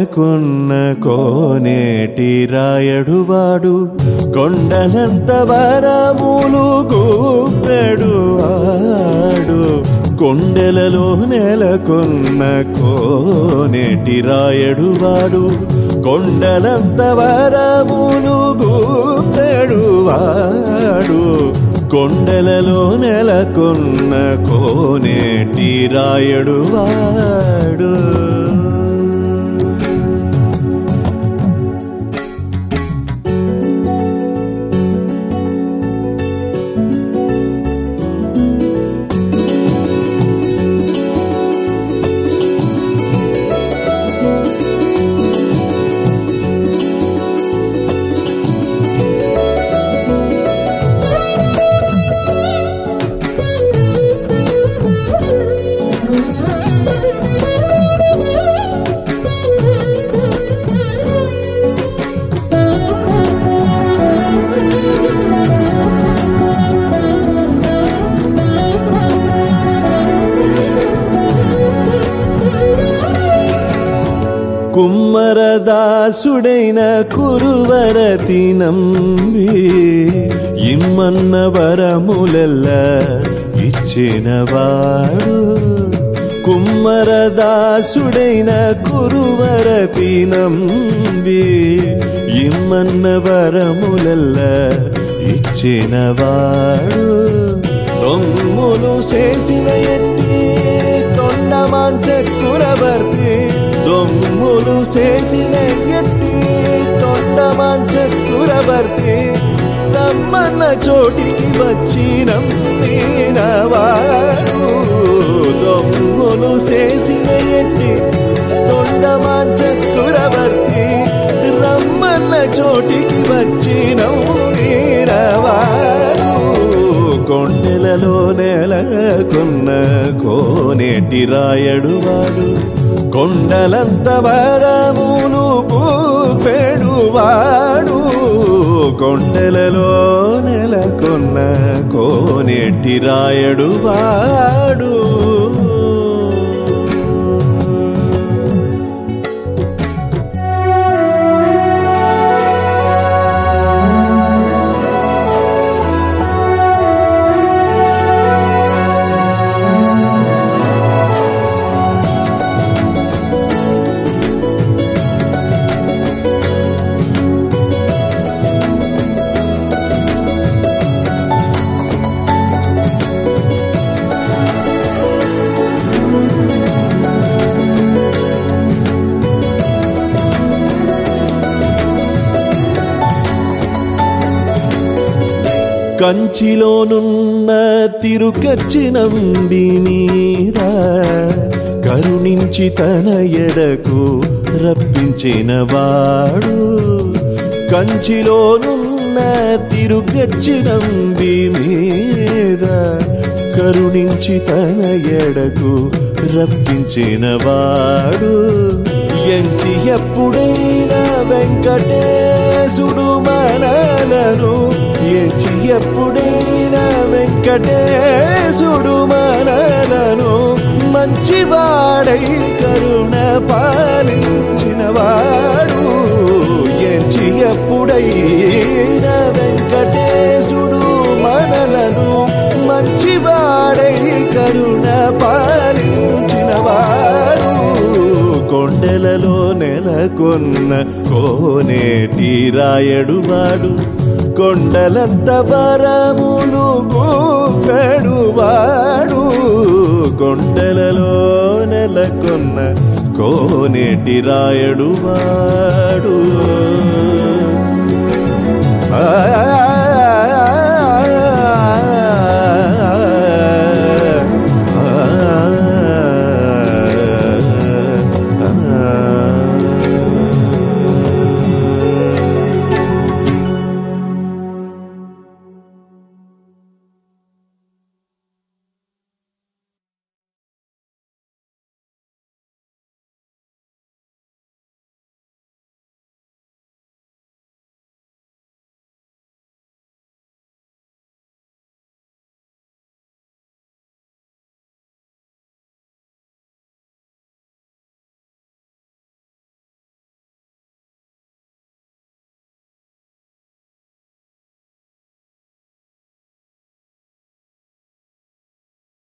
నెలకొన్న కోనేటి రాయడువాడు కొండలంత వరములు గూపెడు ఆడు కొండలలో నెలకొన్న కోనేటి రాయడువాడు కొండలంత వరములు గూపెడు వాడు కొండలలో నెలకొన్న కోనేటి రాయడు వాడు కుమ్మరదాసుడైన కురువరతి నంబి ఇమ్మన్న వరములెల్ల ఇచ్చినవాడు కుమ్మరదాసుడైన కురువరతి నంబి ఇమ్మన్న వరములెల్ల ఇచ్చినవాడు దొమ్ములు చేసిన ఎట్టి తొండమాంచకురవర్తి దొమ్ములు చేసిన ఎట్టి తొండమాంచకురవర్తి తమ్మన్న చోటికి వచ్చి నమ్మినవాడు దొమ్ములు చేసిన ఎట్టి తొండమాంచకురవర్తి రమ్మన్న చోటికి వచ్చి నమ్మినవాడు కొండెలలో నెలకొన్న కోనేటి రాయడువాడు కొండలంత వరములు పెడువాడు కొండలలో నెలకొన్న కోనేటి రాయడువాడు కంచిలోనున్న తిరుకచ్చినంబి మీద కరుణించి తన ఎడకు రప్పించిన వాడు కంచిలోనున్న తిరుకచ్చినంబి మీద కరుణించి తన ఎడకు రప్పించిన వాడు ఎంచి ఎప్పుడైనా వెంకటేశుడు మనలను ఎంచి ఎప్పుడైనా వెంకటేశుడు మనలను మంచివాడై కరుణ పాలించిన వాడు ఎంచి ఎప్పుడైనా వెంకటేశుడు మనలను మంచివాడై కరుణ పాలించిన వాడు కొండలలో నెలకొన్న కోనేటి రాయడువాడు కొండలంత వరములు గూపెడువాడు కొండలలో నెలకొన్న కోనేటి రాయడువాడు ఆ